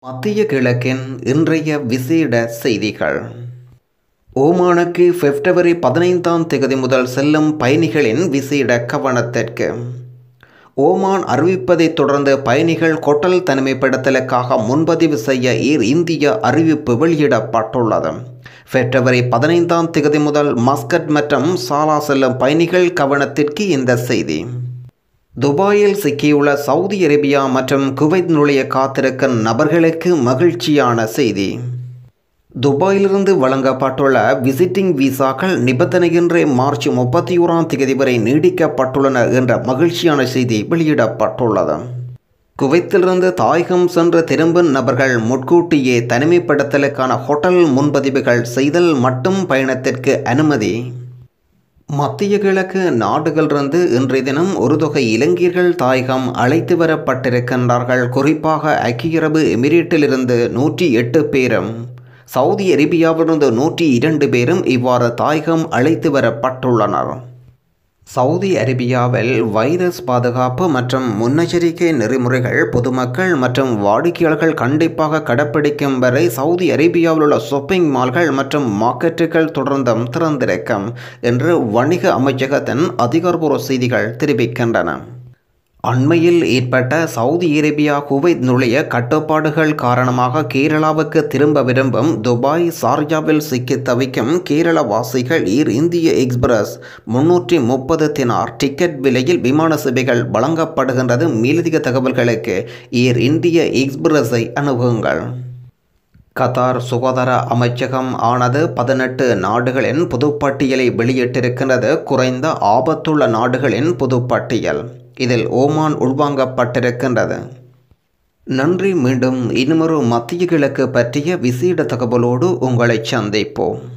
மத்திய கிழக்கின் இன்றைய விசேட செய்திகள் ஓமானுக்கு பிப்ரவரி பதினைந்தாம் தேதி முதல் செல்லும் பயணிகளின் விசேட கவனத்திற்கு ஓமான் அறிவிப்பதைத் தொடர்ந்து பயணிகள் கொட்டல் தனிமைப்படுத்தலுக்காக முன்பதிவு செய்ய ஏர் இந்திய அறிவிப்பு வெளியிடப்பட்டுள்ளது பிப்ரவரி பதினைந்தாம் தேதி முதல் மஸ்கட் மற்றும் சாலா செல்லும் பயணிகள் கவனத்திற்கு இந்த செய்தி துபாயில் சிக்கியுள்ள சவுதி அரேபியா மற்றும் குவைத் நுழைய காத்திருக்கும் நபர்களுக்கு மகிழ்ச்சியான செய்தி துபாயிலிருந்து வழங்கப்பட்டுள்ள விசிட்டிங் விசாக்கள் நிபந்தனையின்றி மார்ச் முப்பத்தி ஓராம் தேதி வரை நீடிக்கப்பட்டுள்ளன என்ற மகிழ்ச்சியான செய்தி வெளியிடப்பட்டுள்ளது குவைத்திலிருந்து தாயகம் சென்று திரும்பும் நபர்கள் முன்கூட்டியே தனிமைப்படுத்தலுக்கான ஹோட்டல் முன்பதிவுகள் செய்தல் மட்டும் பயணத்திற்கு அனுமதி மத்திய கிழக்கு நாடுகளிலிருந்து இன்றைய தினம் ஒரு தொகை இலங்கையர்கள் தாயகம் அழைத்து வரப்பட்டிருக்கின்றார்கள் குறிப்பாக ஐக்கிய அரபு எமிரேட்டிலிருந்து நூற்றி எட்டு பேரும் சவுதி அரேபியாவிலிருந்து நூற்றி இரண்டு பேரும் இவ்வாறு தாயகம் அழைத்து வரப்பட்டுள்ளனர் சவுதி அரேபியாவில் வைரஸ் பாதுகாப்பு மற்றும் முன்னெச்சரிக்கை நெறிமுறைகள் பொதுமக்கள் மற்றும் வாடிக்கையாளர்கள் கண்டிப்பாக கடைப்பிடிக்கும் வரை சவுதி அரேபியாவில் உள்ள ஷாப்பிங் மால்கள் மற்றும் மார்க்கெட்டுகள் தொடர்ந்தும் திறந்திருக்கும் என்று வணிக அமைச்சகத்தின் அதிகாரப்பூர்வ செய்திகள் தெரிவிக்கின்றன அண்மையில் ஏற்பட்ட சவுதி அரேபியா குவைத் நுழைய கட்டுப்பாடுகள் காரணமாக கேரளாவுக்கு திரும்ப விரும்பும் துபாய் சார்ஜாவில் சிக்கி தவிக்கும் கேரளவாசிகள் ஈர் இந்திய எக்ஸ்பிரஸ் முன்னூற்றி முப்பது தினார் டிக்கெட் விலையில் விமான சேவைகள் வழங்கப்படுகின்றது மேலதிக தகவல்களுக்கு ஈர் இந்திய எக்ஸ்பிரஸை அணுகுங்கள் கத்தார் சுகாதார அமைச்சகம் ஆனது பதினெட்டு நாடுகளின் புதுப்பட்டியலை வெளியிட்டிருக்கின்றது குறைந்த ஆபத்துள்ள நாடுகளின் புதுப்பட்டியல் இதில் ஓமான் உள்வாங்கப்பட்டிருக்கின்றது நன்றி மீண்டும் இன்னுமொரு மத்திய கிழக்கு பற்றிய விசேட தகவலோடு உங்களை சந்திப்போம்